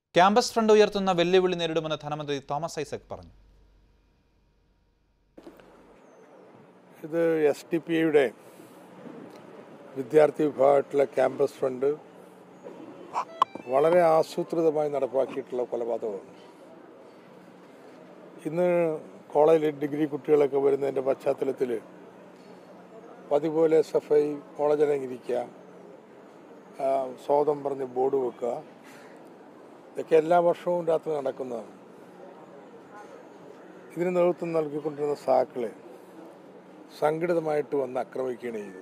campus front ഉയർത്തുന്ന വെല്ലുവിളി നേരിടുമെന്ന് ധനമന്ത്രി തോമസ് ഐസക് പറഞ്ഞു ഇത് എസ് ഡി പി ഐയുടെ വിദ്യാർത്ഥി വിഭാഗത്തിലെ ക്യാമ്പസ് ഫ്രണ്ട് വളരെ ആസൂത്രിതമായി നടപ്പാക്കിയിട്ടുള്ള കൊലപാതകമാണ് ഇന്ന് കോളേജിൽ ഡിഗ്രി കുട്ടികളൊക്കെ വരുന്നതിൻ്റെ പശ്ചാത്തലത്തിൽ പതിപോലെ എസ് എഫ് ഐ കോളേജിലിരിക്കുക സ്വാതം പറഞ്ഞ് ബോർഡ് വെക്കുക ഇതൊക്കെ എല്ലാ വർഷവും രാത്രി നടക്കുന്നതാണ് ഇതിന് നേതൃത്വം നൽകിക്കൊണ്ടിരുന്ന സാക്കളെ സംഘടിതമായിട്ട് വന്ന് ആക്രമിക്കുകയാണ് ചെയ്തത്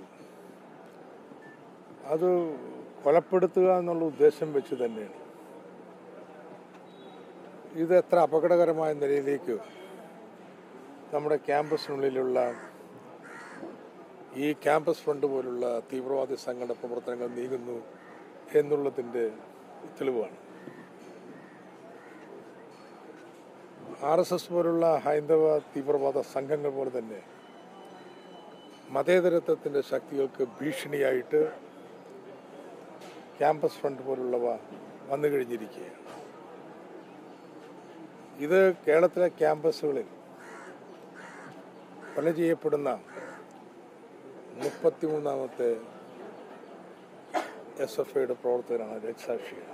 അത് കൊലപ്പെടുത്തുക എന്നുള്ള ഉദ്ദേശം വെച്ച് തന്നെയാണ് ഇത് എത്ര അപകടകരമായ നിലയിലേക്ക് നമ്മുടെ ക്യാമ്പസിനുള്ളിലുള്ള ഈ ക്യാമ്പസ് ഫ്രണ്ട് പോലുള്ള തീവ്രവാദി സംഘടന പ്രവർത്തനങ്ങൾ നീങ്ങുന്നു എന്നുള്ളതിൻ്റെ തെളിവാണ് ആർ എസ് എസ് പോലുള്ള ഹൈന്ദവ തീവ്രവാദ സംഘങ്ങൾ പോലെ തന്നെ മതേതരത്വത്തിൻ്റെ ശക്തികൾക്ക് ഭീഷണിയായിട്ട് ക്യാമ്പസ് ഫ്രണ്ട് പോലുള്ളവ വന്നു കഴിഞ്ഞിരിക്കുകയാണ് ഇത് കേരളത്തിലെ ക്യാമ്പസുകളിൽ കൊല ചെയ്യപ്പെടുന്ന മുപ്പത്തിമൂന്നാമത്തെ എസ് എഫ് ഐയുടെ പ്രവർത്തകരാണ് രക്സാക്ഷികൾ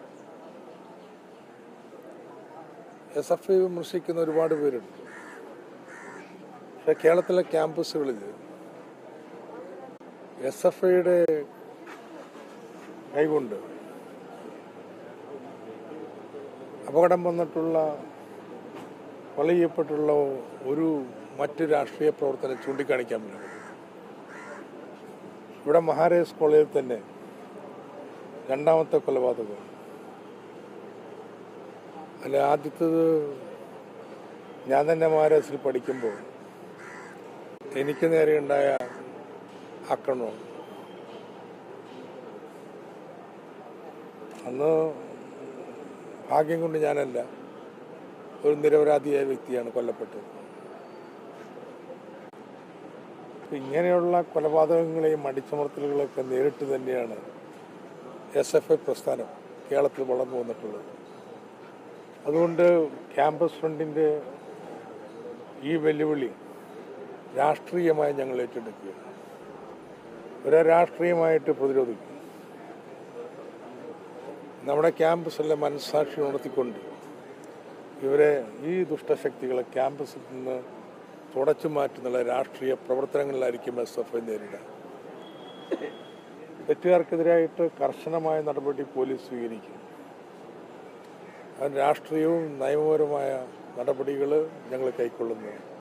എസ് എഫ് ഐ വിമർശിക്കുന്ന ഒരുപാട് പേരുണ്ട് പക്ഷെ കേരളത്തിലെ ക്യാമ്പസുകളിൽ എസ് എഫ് ഐയുടെ കൈകൊണ്ട് അപകടം വന്നിട്ടുള്ള കൊല ചെയ്യപ്പെട്ടുള്ള ഒരു മറ്റ് രാഷ്ട്രീയ പ്രവർത്തനം ചൂണ്ടിക്കാണിക്കാൻ പറ്റും ഇവിടെ മഹാരാജ് കോളേജിൽ തന്നെ രണ്ടാമത്തെ കൊലപാതകം അല്ല ആദ്യത്തത് ഞാൻ തന്നെ മഹാരാജിൽ പഠിക്കുമ്പോൾ എനിക്ക് നേരെ ഉണ്ടായ ആക്രമണം അന്ന് ഭാഗ്യം കൊണ്ട് ഞാനല്ല ഒരു നിരപരാധിയായ വ്യക്തിയാണ് കൊല്ലപ്പെട്ടത് ഇങ്ങനെയുള്ള കൊലപാതകങ്ങളെയും അടിച്ചമർത്തലുകളൊക്കെ നേരിട്ട് തന്നെയാണ് എസ് എഫ് ഐ പ്രസ്ഥാനം കേരളത്തിൽ വളർന്നു വന്നിട്ടുള്ളത് അതുകൊണ്ട് ക്യാമ്പസ് ഫ്രണ്ടിൻ്റെ ഈ വെല്ലുവിളി രാഷ്ട്രീയമായി ഞങ്ങൾ ഏറ്റെടുക്കുകയാണ് ഒരു രാഷ്ട്രീയമായിട്ട് പ്രതിരോധിക്കും നമ്മുടെ ക്യാമ്പസിലെ മനസ്സാക്ഷി ഉണർത്തിക്കൊണ്ട് ഇവരെ ഈ ദുഷ്ടശക്തികളെ ക്യാമ്പസിൽ നിന്ന് തുടച്ചു മാറ്റുന്നുള്ള രാഷ്ട്രീയ പ്രവർത്തനങ്ങളിലായിരിക്കും എസ് എഫ് ഐ നേരിടുക തെറ്റുകാർക്കെതിരായിട്ട് കർശനമായ നടപടി പോലീസ് സ്വീകരിക്കും അതിന് രാഷ്ട്രീയവും നിയമപരമായ നടപടികൾ ഞങ്ങൾ കൈക്കൊള്ളുന്നു